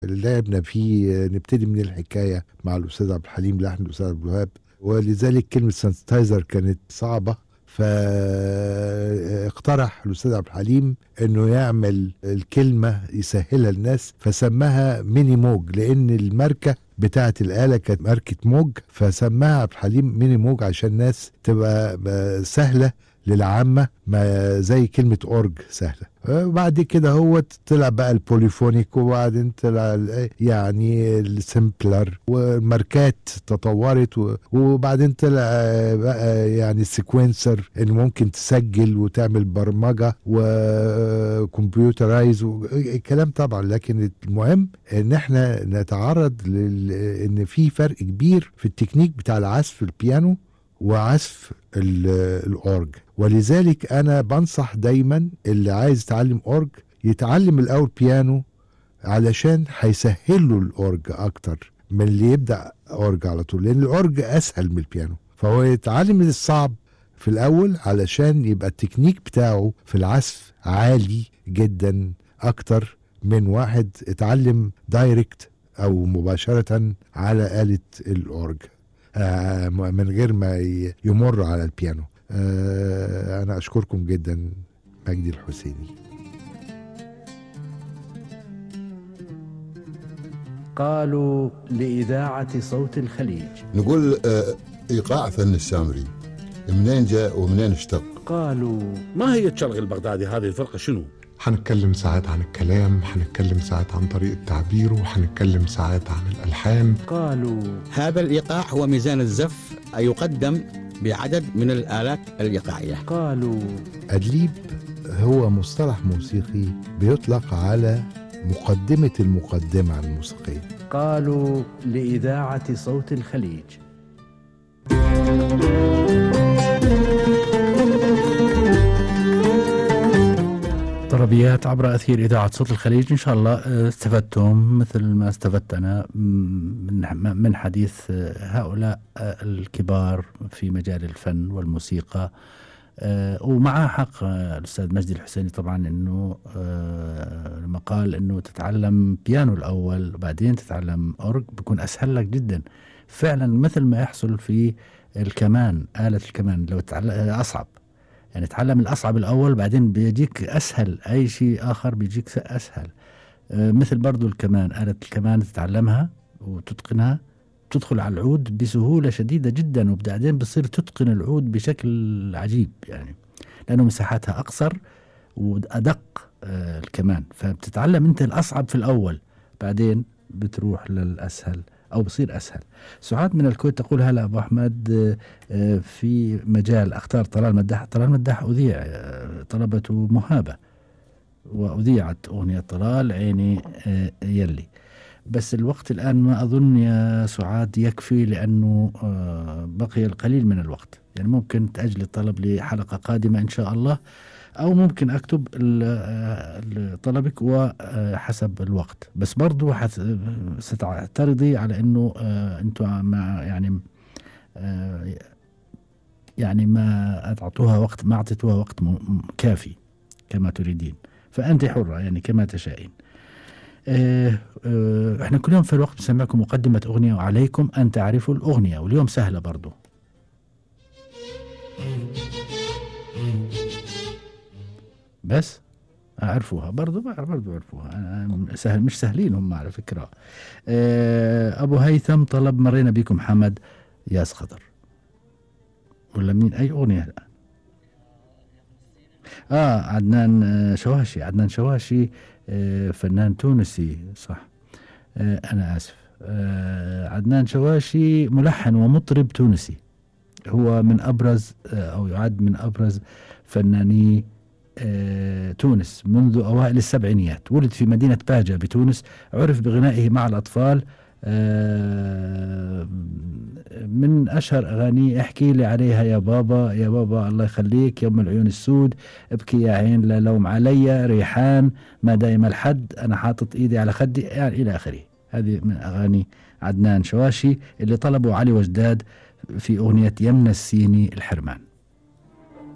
لعبنا فيه نبتدي من الحكايه مع الاستاذ عبد الحليم لحن الاستاذ عبد الوهاب ولذلك كلمه سانستايزر كانت صعبه فاقترح الاستاذ عبد الحليم انه يعمل الكلمه يسهلها للناس فسماها ميني موج لان الماركه بتاعه الاله كانت ماركه موج فسماها عبد الحليم ميني موج عشان الناس تبقى سهله للعامة ما زي كلمة أورج سهلة وبعد كده هو طلع بقى البوليفونيك وبعدين طلع يعني السمبلر والماركات تطورت وبعدين طلع بقى يعني السيكونسر اللي ممكن تسجل وتعمل برمجة وكمبيوترايز الكلام طبعا لكن المهم ان احنا نتعرض ان في فرق كبير في التكنيك بتاع العزف البيانو وعزف الاورج ولذلك انا بنصح دايما اللي عايز يتعلم اورج يتعلم الاول بيانو علشان هيسهل له الاورج اكتر من اللي يبدا اورج على طول لان الاورج اسهل من البيانو فهو يتعلم الصعب في الاول علشان يبقى التكنيك بتاعه في العزف عالي جدا اكتر من واحد اتعلم دايركت او مباشره على اله الاورج آه من غير ما يمر على البيانو آه أنا أشكركم جدا مجدي الحسيني قالوا لإذاعة صوت الخليج نقول آه إيقاع فن السامري منين جاء ومنين اشتق قالوا ما هي الشرق البغدادي هذه الفرقة شنو؟ حنتكلم ساعات عن الكلام حنتكلم ساعات عن طريقة تعبيره وحنتكلم ساعات عن الألحان قالوا هذا الإيقاع هو ميزان الزف يقدم بعدد من الآلات الإيقاعية قالوا أدليب هو مصطلح موسيقي بيطلق على مقدمة المقدمة الموسيقية قالوا لإذاعة صوت الخليج طربيات عبر أثير إذاعة صوت الخليج إن شاء الله استفدتم مثل ما استفدت أنا من من حديث هؤلاء الكبار في مجال الفن والموسيقى ومع حق الأستاذ مجدي الحسيني طبعا أنه لما قال أنه تتعلم بيانو الأول وبعدين تتعلم أورج بيكون أسهل لك جدا فعلا مثل ما يحصل في الكمان آلة الكمان لو أصعب يعني تعلم الأصعب الأول بعدين بيجيك أسهل أي شيء آخر بيجيك أسهل آه مثل برضو الكمان آلة الكمان تتعلمها وتتقنها تدخل على العود بسهولة شديدة جدا وبعدين بتصير تتقن العود بشكل عجيب يعني لأنه مساحاتها أقصر وأدق آه الكمان فبتتعلم أنت الأصعب في الأول بعدين بتروح للأسهل أو بصير أسهل سعاد من الكويت تقول هلا أبو أحمد في مجال أختار طلال مداح طلال مداح أذيع طلبته مهابة وأذيعت أغنية طلال عيني يلي بس الوقت الآن ما أظن يا سعاد يكفي لأنه بقي القليل من الوقت يعني ممكن تأجل الطلب لحلقة قادمة إن شاء الله أو ممكن أكتب طلبك وحسب الوقت بس برضو ستعترضي على أنه أنتم مع يعني يعني ما أعطوها وقت ما أعطيتوها وقت كافي كما تريدين فأنت حرة يعني كما تشائين احنا كل يوم في الوقت بنسمعكم مقدمة أغنية وعليكم أن تعرفوا الأغنية واليوم سهلة برضو بس عرفوها برضو برضو عرفوها سهل مش سهلين هم على فكرة أبو هيثم طلب مرينا بكم حمد ياس خضر ولا مين أي أغنية الآن آه عدنان شواشي عدنان شواشي فنان تونسي صح أنا آسف عدنان شواشي ملحن ومطرب تونسي هو من أبرز أو يعد من أبرز فناني آه، تونس منذ أوائل السبعينيات ولد في مدينة باجة بتونس عرف بغنائه مع الأطفال آه، من أشهر أغانيه احكي لي عليها يا بابا يا بابا الله يخليك يوم العيون السود ابكي يا عين لا لوم علي ريحان ما دايم الحد أنا حاطط إيدي على خدي يعني إلى آخره هذه من أغاني عدنان شواشي اللي طلبوا علي وجداد في أغنية يمنى السيني الحرمان